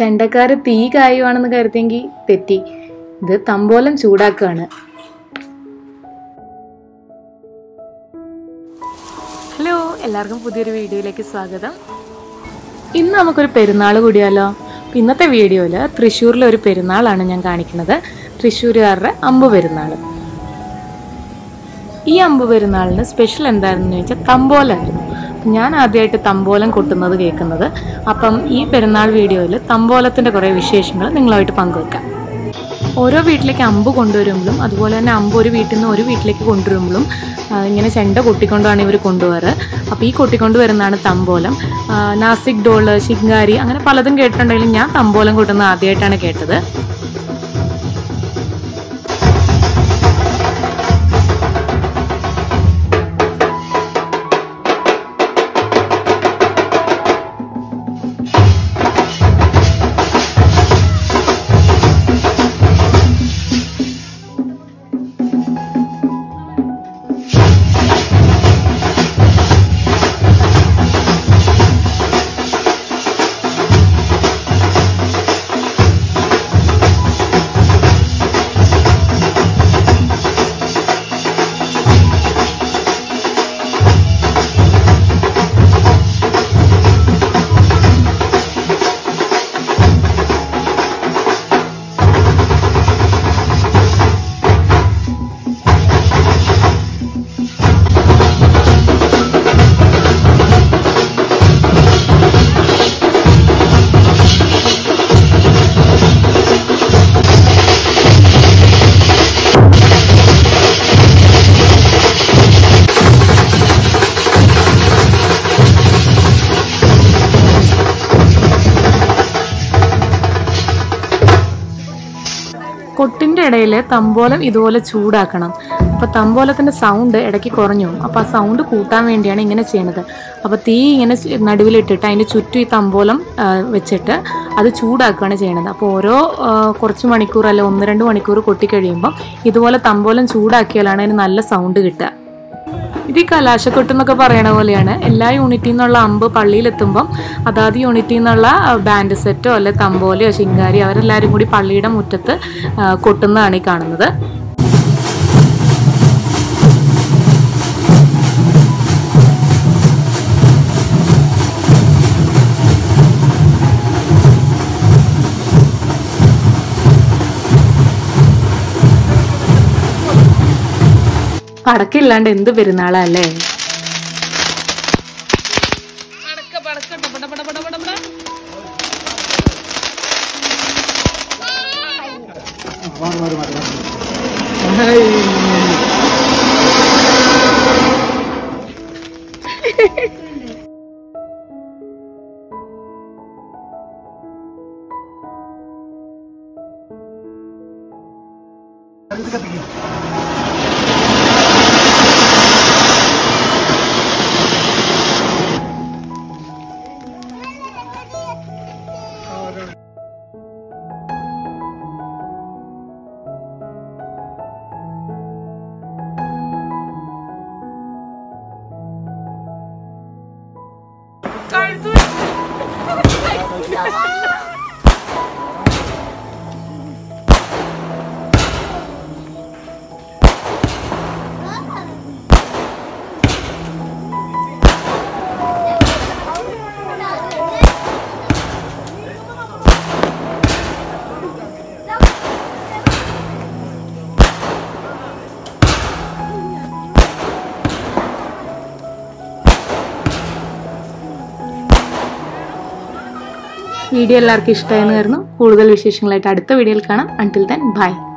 ചെണ്ടക്കാര് തീ കായുവാണെന്ന് കരുതിയെങ്കിൽ തെറ്റി ഇത് തമ്പോലം ചൂടാക്കുകയാണ് ഹലോ എല്ലാവർക്കും പുതിയൊരു വീഡിയോയിലേക്ക് സ്വാഗതം ഇന്ന് നമുക്കൊരു പെരുന്നാൾ കൂടിയാലോ അപ്പൊ ഇന്നത്തെ വീഡിയോയിൽ തൃശ്ശൂരിലെ ഒരു പെരുന്നാളാണ് ഞാൻ കാണിക്കുന്നത് തൃശ്ശൂരുകാരുടെ അമ്പ് പെരുന്നാൾ ഈ അമ്പ് പെരുന്നാളിന് സ്പെഷ്യൽ എന്തായിരുന്നു ചോദിച്ചാൽ തമ്പോലായിരുന്നു ഞാൻ ആദ്യമായിട്ട് തമ്പോലം കൊട്ടുന്നത് കേൾക്കുന്നത് അപ്പം ഈ പെരുന്നാൾ വീഡിയോയിൽ തമ്പോലത്തിൻ്റെ കുറേ വിശേഷങ്ങൾ നിങ്ങളുമായിട്ട് പങ്കുവെക്കാം ഓരോ വീട്ടിലേക്ക് അമ്പ് കൊണ്ടുവരുമ്പോഴും അതുപോലെ തന്നെ അമ്പ് ഒരു വീട്ടിൽ നിന്ന് ഒരു വീട്ടിലേക്ക് കൊണ്ടുവരുമ്പോഴും ആ, ഇങ്ങനെ ചെണ്ട കൊട്ടിക്കൊണ്ടാണ് ഇവർ കൊണ്ടുപോകാറ് അപ്പോൾ ഈ കൊട്ടിക്കൊണ്ട് വരുന്നതാണ് തമ്പോലം ആ, നാസിക് ഡോള് ശിങ്കാരി അങ്ങനെ പലതും കേട്ടിട്ടുണ്ടെങ്കിലും ഞാൻ തമ്പോലം കൊട്ടുന്നത് ആദ്യമായിട്ടാണ് കേട്ടത് കൊട്ടിന്റെ ഇടയിൽ തമ്പോലം ഇതുപോലെ ചൂടാക്കണം അപ്പൊ തമ്പോലത്തിന്റെ സൗണ്ട് ഇടയ്ക്ക് കുറഞ്ഞു പോകും അപ്പൊ ആ സൗണ്ട് കൂട്ടാൻ വേണ്ടിയാണ് ഇങ്ങനെ ചെയ്യുന്നത് അപ്പൊ തീ ഇങ്ങനെ ചു- നടുവിലിട്ടിട്ട് അതിന്റെ ചുറ്റും ഈ തമ്പോലം ആ, വെച്ചിട്ട് അത് ചൂടാക്കുകയാണ് ചെയ്യണത് അപ്പോൾ ഓരോ ആ, കുറച്ച് മണിക്കൂർ അല്ല ഒന്ന് രണ്ട് മണിക്കൂർ കൊട്ടി കഴിയുമ്പോൾ ഇതുപോലെ തമ്പോലം ചൂടാക്കിയാലാണ് അതിന് നല്ല സൗണ്ട് കിട്ടുക ഇത് ഈ കലാശക്കൊട്ട് എന്നൊക്കെ പറയണ പോലെയാണ് എല്ലാ യൂണിറ്റിൽ നിന്നുള്ള അമ്പ് പള്ളിയിലെത്തുമ്പം അതാത് യൂണിറ്റിൽ നിന്നുള്ള ബാൻഡ് സെറ്റോ അല്ലെ തമ്പോലയോ ശിങ്കാരി അവരെല്ലാവരും കൂടി പള്ളിയുടെ മുറ്റത്ത് ആ, കൊട്ടുന്നതാണ് ഈ കാണുന്നത് പടക്കില്ലാണ്ട് എന്ത് പെരുന്നാളാ അല്ലേ വീഡിയോ എല്ലാവർക്കും ഇഷ്ടമായെന്ന് കരുതുന്നു കൂടുതൽ വിശേഷങ്ങളായിട്ട് അടുത്ത വീഡിയോയിൽ കാണാം അൺടിൽ ദെൻ ബൈ